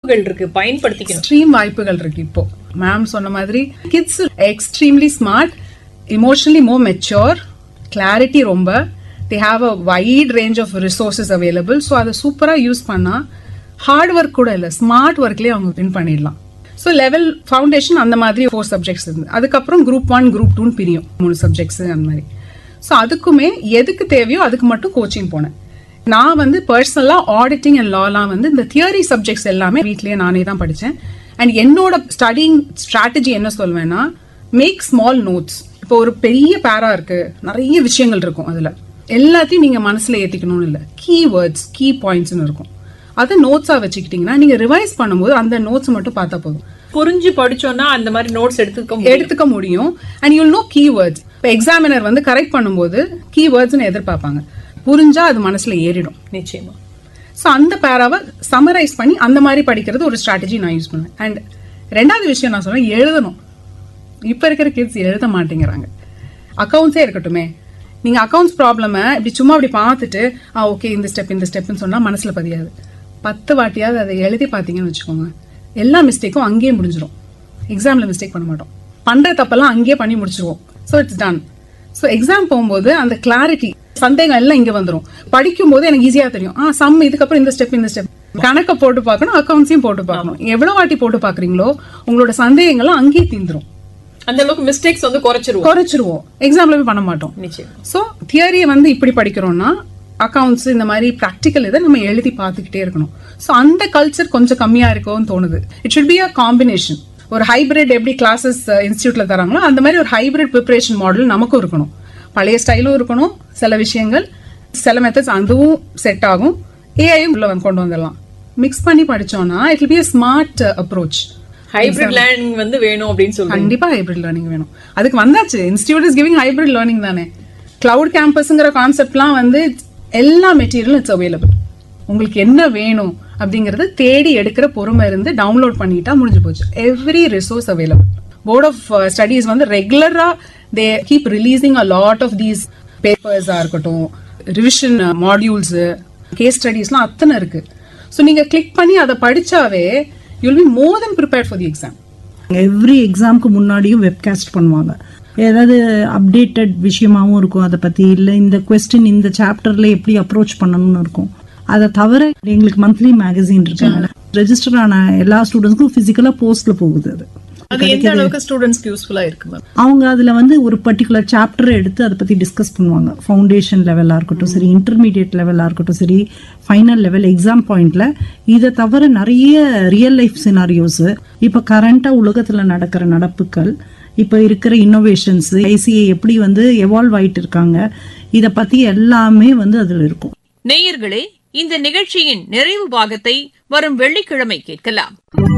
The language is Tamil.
வாய்ப்புகள் இருக்கு பயன்படுத்திக்கணும் எக்ஸ்ட்ரீம் வாய்ப்புகள் இருக்கு இப்போ மேம் சொன்ன மாதிரி kids extremely smart emotionally more mature clarity ரொம்ப they have a wide range of resources available so அதை சூப்பராக யூஸ் பண்ணா ஹார்ட் ஒர்க் கூட இல்லை ஸ்மார்ட் ஒர்க்லேயே அவங்க வின் பண்ணிடலாம் ஸோ லெவல் ஃபவுண்டேஷன் அந்த மாதிரி ஃபோர் சப்ஜெக்ட்ஸ் இருந்து அதுக்கப்புறம் குரூப் ஒன் குரூப் டூன்னு பிரியும் மூணு சப்ஜெக்ட்ஸ் அந்த மாதிரி ஸோ அதுக்குமே எதுக்கு தேவையோ அதுக்கு மட்டும் கோச்சிங் போனேன் நான் வந்து பர்சனலா ஆடிட்டிங் அண்ட் லாலாம் வந்து இந்த தியரி சப்ஜெக்ட்ஸ் எல்லாமே வீட்லயே நானே தான் படிச்சேன் அண்ட் என்னோட ஸ்டடிங் ஸ்ட்ராட்டஜி என்ன சொல்வேன்னா மேக் ஸ்மால் நோட்ஸ் இப்போ ஒரு பெரிய பேரா இருக்கு நிறைய விஷயங்கள் இருக்கும் அதுல எல்லாத்தையும் நீங்க மனசுல ஏத்திக்கணும்னு இல்ல கீ வேர்ட்ஸ் கீ பாயிண்ட்ஸ்னு இருக்கும் அதை நோட்ஸா வச்சுக்கிட்டீங்கன்னா நீங்க ரிவைஸ் பண்ணும்போது அந்த நோட்ஸ் மட்டும் பார்த்தா போதும் புரிஞ்சு படிச்சோம்னா அந்த மாதிரி நோட்ஸ் எடுத்துக்க முடியும். எடுத்துக்க முடியும் அண்ட் யூல் நோ கீவேர்ட்ஸ் இப்போ எக்ஸாமினர் வந்து கரெக்ட் பண்ணும்போது கீவேர்ட்ஸ்னு எதிர்பார்ப்பாங்க புரிஞ்சா அது மனசுல ஏறிடும் நிச்சயமா ஸோ அந்த பேராவை சமரைஸ் பண்ணி அந்த மாதிரி படிக்கிறது ஒரு ஸ்ட்ராட்டஜி நான் யூஸ் பண்ணுவேன் அண்ட் ரெண்டாவது விஷயம் நான் சொல்றேன் எழுதணும் இப்போ இருக்கிற கிட்ஸ் எழுத மாட்டேங்கிறாங்க அக்கௌண்ட்ஸே இருக்கட்டுமே நீங்க அக்கௌண்ட்ஸ் ப்ராப்ளமை இப்படி சும்மா அப்படி பார்த்துட்டு ஆ ஓகே இந்த ஸ்டெப் இந்த ஸ்டெப்னு சொன்னா மனசுல பதியாது பத்து வாட்டியாவது அதை எழுதி பார்த்தீங்கன்னு வச்சுக்கோங்க எல்லா மிஸ்டேக்கும் அங்கேயே முடிஞ்சிடும் எக்ஸாம்ல மிஸ்டேக் பண்ண மாட்டோம் பண்ற தப்பெல்லாம் அங்கேயே பண்ணி முடிச்சிருவோம் so it's done so exam போகும்போது அந்த கிளாரிட்டி சந்தேகம் எல்லாம் இங்க வந்துரும் படிக்கும் போது எனக்கு ஈஸியா தெரியும் ஆ சம் இதுக்கப்புறம் இந்த ஸ்டெப் இந்த ஸ்டெப் கணக்க போட்டு பார்க்கணும் அக்கௌண்ட்ஸையும் போட்டு பார்க்கணும் எவ்வளவு வாட்டி போட்டு பாக்குறீங்களோ உங்களோட சந்தேகங்கள்லாம் அங்கேயே தீந்துரும் அந்த அளவுக்கு மிஸ்டேக்ஸ் வந்து குறைச்சிருவோம் குறைச்சிருவோம் எக்ஸாம்ல போய் பண்ண மாட்டோம் நிச்சயம் ஸோ தியரியை வந்து இப்படி படிக்கிறோம்னா அக்கவுண்ட்ஸ் இந்த மாதிரி ப்ராக்டிக்கல் இதை நம்ம எழுதி பார்த்துக்கிட்டே இருக்கணும் ஸோ அந்த கல்ச்சர் கொஞ்சம் கம்மியா இருக்கும்னு தோணுது it should be a combination ஒரு ஹைபிரிட் எப்படி கிளாஸஸ் இன்ஸ்டியூட்ல தராங்களோ அந்த மாதிரி ஒரு ஹைபிரிட் ப்ரிப்பரேஷன் மாடல் நமக்கும் இருக்கணும் பழைய ஸ்டைலும் இருக்கணும் சில விஷயங்கள் சில மெத்தட்ஸ் அதுவும் செட் ஆகும் ஏஐயும் உள்ள வந்து கொண்டு வந்துடலாம் மிக்ஸ் பண்ணி படிச்சோம்னா it will be a smart approach hybrid learning வந்து வேணும் அப்படின்னு சொல்றேன் கண்டிப்பா ஹைபிரிட் லேர்னிங் வேணும் அதுக்கு வந்தாச்சு institute is giving hybrid learning தானே கிளவுட் கேம்பஸ்ங்கிற கான்செப்ட்லாம் வந்து எல்லா மெட்டீரியலும் இட்ஸ் அவைலபிள் உங்களுக்கு என்ன வேணும் அப்படிங்கறது தேடி எடுக்கிற பொறுமை இருந்து டவுன்லோட் பண்ணிட்டா முடிஞ்சு போச்சு every resource available board of studies வந்து ரெகுலரா they keep releasing a lot of these பேப்பர்ஸா இருக்கட்டும் ரிவிஷன் மாடியூல்ஸ் கேஸ் ஸ்டடீஸ்லாம் அத்தனை இருக்கு ஸோ நீங்க கிளிக் பண்ணி அதை படிச்சாவே you'll be more then prepare for the exam every எக்ஸாம்க்கு முன்னாடியும் வெப்காஸ்ட் பண்ணுவாங்க ஏதாவது அப்டேட்டட் விஷயமாவும் இருக்கும் அதை பத்தி இல்ல இந்த கொஸ்டின் இந்த சாப்டர்ல எப்படி அப்ரோச் பண்ணணும்னு இருக்கும் அதை தவிர எங்களுக்கு மந்த்லி மேகசின் இருக்கு ரெஜிஸ்டர் ஆன எல்லா ஸ்டூடெண்ட்ஸ்க்கும் பிசிக்கலா போஸ்ட்ல போகுது அது அது எந்த அளவுக்கு ஸ்டூடெண்ட்ஸ்க்கு யூஸ்ஃபுல்லா இருக்கு மேம் அவங்க அதுல வந்து ஒரு பர்டிகுலர் சாப்டர் எடுத்து அதை பத்தி டிஸ்கஸ் பண்ணுவாங்க ஃபவுண்டேஷன் லெவலா இருக்கட்டும் சரி இன்டர்மீடியட் லெவலா இருக்கட்டும் சரி ஃபைனல் லெவல் எக்ஸாம் பாயிண்ட்ல இதை தவிர நிறைய ரியல் லைஃப் சினாரியோஸ் இப்ப கரண்டா உலகத்துல நடக்கிற நடப்புகள் இப்ப இருக்கிற இன்னோவேஷன்ஸ் ஐசிஐ எப்படி வந்து எவால்வ் ஆயிட்டு இருக்காங்க இத பத்தி எல்லாமே வந்து அதுல இருக்கும் நேயர்களே இந்த நிகழ்ச்சியின் நிறைவு பாகத்தை வரும் வெள்ளிக்கிழமை கேட்கலாம்